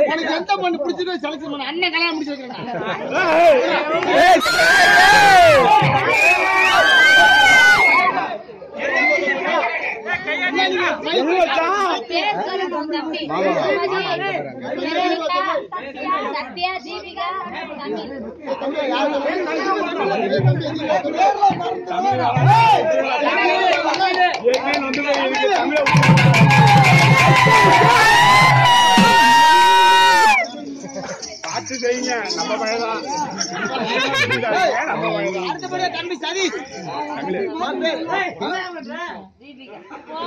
உனக்கு எந்த பொண்ணு பிடிச்சிருக்கோ செலக்ஷன் பண்ண அண்ணன் கல்யாணம் முடிச்சு வைக்கிறேன் பேர் சொல்லணும் தம்பி வெரோனிகா, சத்யா தீபிகா தம்பி பார்த்து செய்யுங்க நம்ம பையன்தான் நம்ம பையன்தான் அடுத்தபடியா தம்பி சதீஷ் தீபிகா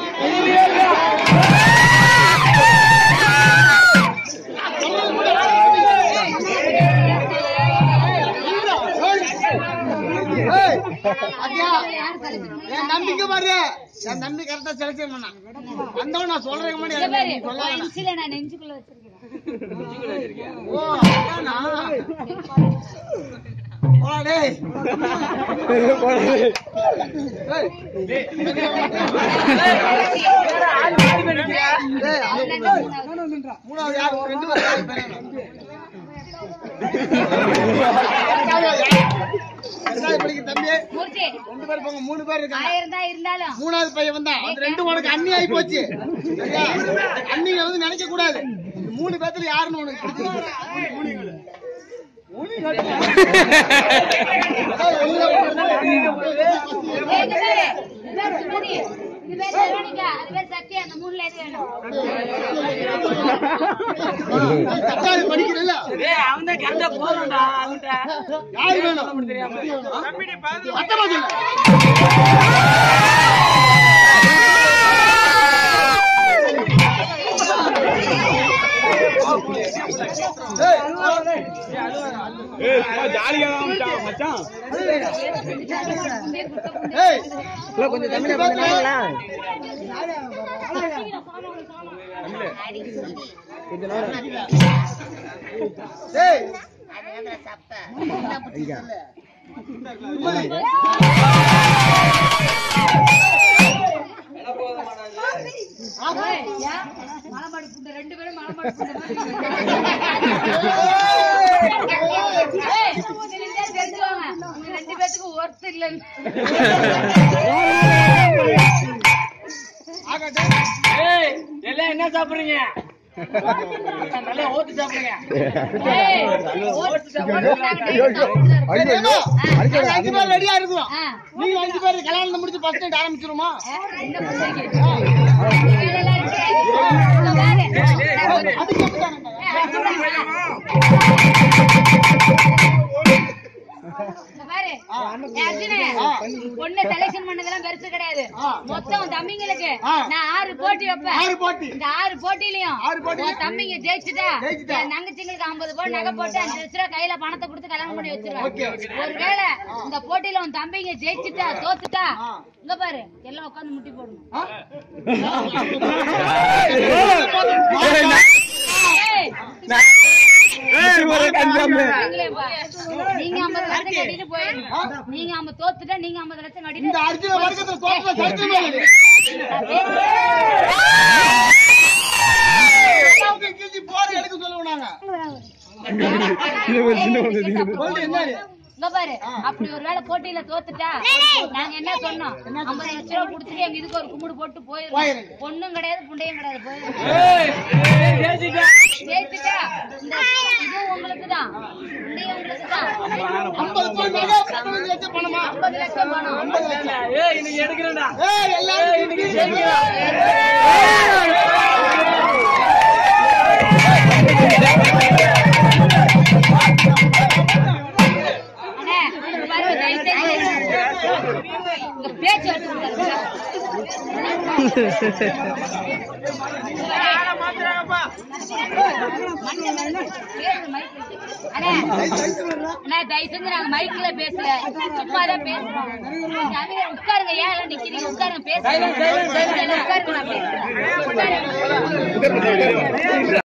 ஏய், பாத்தியா? யார் செலக்ட் என் நம்பிக்கை பாரு என் நம்பி கரெக்டா செலக்ஷன் பண்ணா வந்தவன் நான் சொல்றேன் முன்னாடி இங்க பாரு, நீ சொல்லாத. உன் இன்சில நான் நெஞ்சுக்குள்ள வச்சிருக்கேன் ஓ அதானா? போடா டேய். ஏய். ஏய், அது மூணாவது யார்? உங்க ரெண்டு பேரும் யார் பையனா? எட்டாவது படிக்கிற தம்பி மூர்த்தி ரெண்டு பேர் போங்க மூணு பேர் இருக்காங்க ஆயிரம் தான் இருந்தாலும் மூணாவது பையன் வந்தான் அந்த ரெண்டு உனக்கு அண்ணி ஆகி போச்சு சரியா? அண்ணிங்க வந்து நினைக்க கூடாது இந்த மூணு பேத்துல யாருன்னு உனக்கு பிடிச்சிருக்கு ஏய், இங்க பாரு, இது பேர் சுமதி, இது பேர் வெரோனிகா, அது பேர் சத்யா, அந்த மூணுல எது வேணும்? தக்காளி படிக்கிறல்ல யாரு வேணும் சத்தமா சொல்லு. ஏய் சும்மா ஜாலியா தான் மச்சான் மச்சான் ஏய் கொஞ்சம் தமிழ கொஞ்சம் நாளா ஏய் ஏய், ஏன்? மலைமாடு புண்டை, ரெண்டு பேரும் மலைமாடு புண்டை மாதிரி ஏய், தெரிஞ்சா தெரிஞ்சுக்கோங்க. உங்க ரெண்டு பேத்துக்கும் ஒருத்தர் இல்லைன்னு. எல்லாம் என்ன சாப்பிடுறீங்க நல்லா ஓட்டு சாப்பிடுங்க ஏய், ஓட்டு சாப்பிடுறாங்க, டேய், சாப்பிடுறாங்க. ஏய், ரேணு, நாங்க அஞ்சு பேர் ரெடியா இருக்கிறோம் ஆ, நீங்க அஞ்சு பேர் கல்யாணம் முடிச்சு ஃபர்ஸ்ட் நைட் ஆரம்பிச்சிருமா என்ன பண்றீங்க? வேலையெல்லாம் இருக்காது. இதோ பாரு. அதுக்கு எப்படிதான் ஏய், அடிச்சுடாங்க. இங்க பாரு. ஏய், அர்ஜுனு, பொண்ணு selection பண்ணதெல்லாம் பெருசு கிடையாது ஆ. மொத்தம் உன் தம்பிங்களுக்கு ஆ. நான் ஆறு போட்டி வைப்பேன் ஆறு போட்டி இந்த ஆறு போட்டியிலயும் ஆறு போட்டியிலும் உன் தம்பிங்க ஜெயிச்சுட்டா ஜெயிச்சுட்டா. என் தங்கச்சிங்களுக்கு ஐம்பது பவுன் நகை போட்டு அஞ்சு லட்ச ரூபா கையில பணத்தை கொடுத்து கல்யாணம் பண்ணி ஓகே, வச்சிருவேன் ஓகே. ஒருவேளை இந்த போட்டியில உன் தம்பிங்க ஜெயிச்சுட்டா தோத்துட்டா ஆ. இங்க பாரு எல்லாம் உட்காந்து முட்டி போடணும் ஆ? ஏய், ஒரு கஞ்சாமு நீங்களே பா. நீங்க ஐம்பது லட்சம் கட்டிட்டு போயிடணும் நீங்க ஐம்பது தோத்துட்டா நீங்க ஐம்பது லட்சம் இந்த கட்டிட்டு அர்ஜுன வர்க்கத்துல தோற்ற சரித்திரமே இல்லை. அக்காவுக்கு கீழ்ச்சி போற எடுக்க சொல்லுவோம் நாங்க சொல்லு, என்னது? இங்க பாரு அப்படி ஒரு வேளை போட்டியில தோத்துட்டா நாங்க என்ன சொன்னோம் ஐம்பது லட்ச ரூபா கொடுத்துட்டு எங்க இதுக்கு ஒரு கும்பிடு போட்டு போயிடும் போயிருங்க. பொண்ணும் கிடையாது புண்டையும் கிடையாது போயிடும் ஜெயிச்சுட்டா இந்த இதுவும் உங்களுக்கு தான் புண்டையும் உங்களுக்கு தான் ஐம்பது பவுன் நகை, பதினஞ்சு லட்சம் பணமா? ஐம்பது லட்சம் பணம் ஐம்பது லட்சம். இன்னைக்கு எடுக்கிறேன்டா ஏய், எல்லாரும் இன்னைக்கு அண்ணே, இங்க பாரு, தயவு செஞ்சு இங்க பேச்சு வச்சுருக்காரு அண்ணே அண்ணே, தயவு செஞ்சு நாங்க மைக்ல பேசல சும்மா தான் பேசுறோம் கொஞ்சம் அமைதியா உட்காருங்க ஏன் எல்லாம் நிக்கிறீங்க உட்காருங்க பேசுங்க உட்காருங்க நான் பேசுறேன் உட்காருங்க.